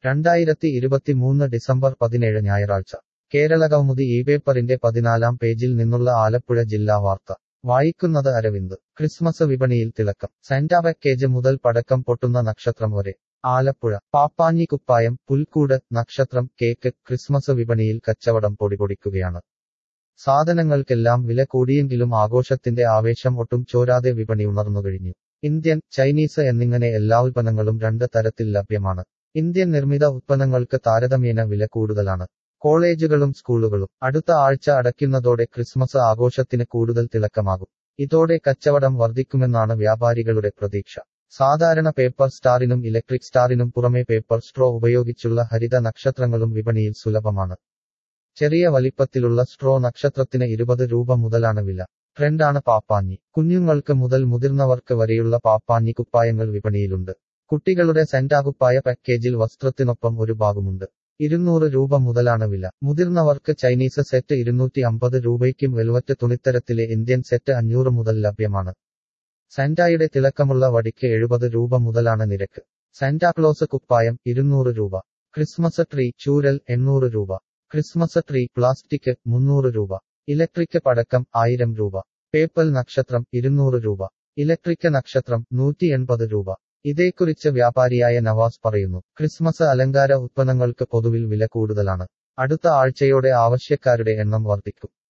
രണ്ടായിരത്തി ഇരുപത്തിമൂന്ന് ഡിസംബർ പതിനേഴ് ഞായറാഴ്ച കേരളകൗമുദി ഈ പേപ്പറിന്റെ പതിനാലാം പേജിൽ നിന്നുള്ള ആലപ്പുഴ ജില്ലാ വാർത്ത വായിക്കുന്നത് അരവിന്ദ് ക്രിസ്മസ് വിപണിയിൽ തിളക്കം സാന്റാ പാക്കേജ് മുതൽ പടക്കം പൊട്ടുന്ന നക്ഷത്രം വരെ ആലപ്പുഴ പാപ്പാഞ്ഞിക്കുപ്പായം പുൽക്കൂട് നക്ഷത്രം കേക്ക് ക്രിസ്മസ് വിപണിയിൽ കച്ചവടം പൊടിപൊടിക്കുകയാണ് സാധനങ്ങൾക്കെല്ലാം വില കൂടിയെങ്കിലും ആഘോഷത്തിന്റെ ആവേശം ഒട്ടും ചോരാതെ വിപണി ഉണർന്നുകഴിഞ്ഞു ഇന്ത്യൻ ചൈനീസ് എന്നിങ്ങനെ എല്ലാ ഉൽപ്പന്നങ്ങളും രണ്ട് തരത്തിൽ ലഭ്യമാണ് ഇന്ത്യൻ നിർമ്മിത ഉത്പന്നങ്ങൾക്ക് താരതമ്യേന വില കൂടുതലാണ് കോളേജുകളും സ്കൂളുകളും അടുത്ത ആഴ്ച അടയ്ക്കുന്നതോടെ ക്രിസ്മസ് ആഘോഷത്തിന് കൂടുതൽ തിളക്കമാകും ഇതോടെ കച്ചവടം വർദ്ധിക്കുമെന്നാണ് വ്യാപാരികളുടെ പ്രതീക്ഷ സാധാരണ പേപ്പർ സ്റ്റാറിനും ഇലക്ട്രിക് സ്റ്റാറിനും പുറമെ പേപ്പർ സ്ട്രോ ഉപയോഗിച്ചുള്ള ഹരിത നക്ഷത്രങ്ങളും വിപണിയിൽ സുലഭമാണ് ചെറിയ വലിപ്പത്തിലുള്ള സ്ട്രോ നക്ഷത്രത്തിന് ഇരുപത് രൂപ മുതലാണ് വില ട്രെൻഡാണ് പാപ്പാഞ്ഞി കുഞ്ഞുങ്ങൾക്ക് മുതൽ മുതിർന്നവർക്ക് വരെയുള്ള പാപ്പാഞ്ഞി കുപ്പായങ്ങൾ വിപണിയിലുണ്ട് കുട്ടികളുടെ സെന്റാകുപ്പായ പാക്കേജിൽ വസ്ത്രത്തിനൊപ്പം ഒരു ഭാഗമുണ്ട് ഇരുന്നൂറ് രൂപ മുതലാണ് വില മുതിർന്നവർക്ക് ചൈനീസ് സെറ്റ് ഇരുന്നൂറ്റി അമ്പത് രൂപയ്ക്കും വെൽവറ്റ് തുണിത്തരത്തിലെ ഇന്ത്യൻ സെറ്റ് അഞ്ഞൂറ് മുതൽ ലഭ്യമാണ് സാന്റായുടെ തിളക്കമുള്ള വടിക്ക് എഴുപത് രൂപ മുതലാണ് നിരക്ക് സാന്റാക്ലോസ് കുപ്പായം ഇരുന്നൂറ് രൂപ ക്രിസ്മസ് ട്രീ ചൂരൽ എണ്ണൂറ് രൂപ ക്രിസ്മസ് ട്രീ പ്ലാസ്റ്റിക് മുന്നൂറ് രൂപ ഇലക്ട്രിക് പടക്കം ആയിരം രൂപ പേപ്പൽ നക്ഷത്രം ഇരുന്നൂറ് രൂപ ഇലക്ട്രിക് നക്ഷത്രം നൂറ്റി എൺപത് രൂപ ഇതേക്കുറിച്ച് വ്യാപാരിയായ നവാസ് പറയുന്നു ക്രിസ്മസ് അലങ്കാര ഉത്പന്നങ്ങൾക്ക് പൊതുവിൽ വില കൂടുതലാണ് അടുത്ത ആഴ്ചയോടെ ആവശ്യക്കാരുടെ എണ്ണം വർദ്ധിക്കും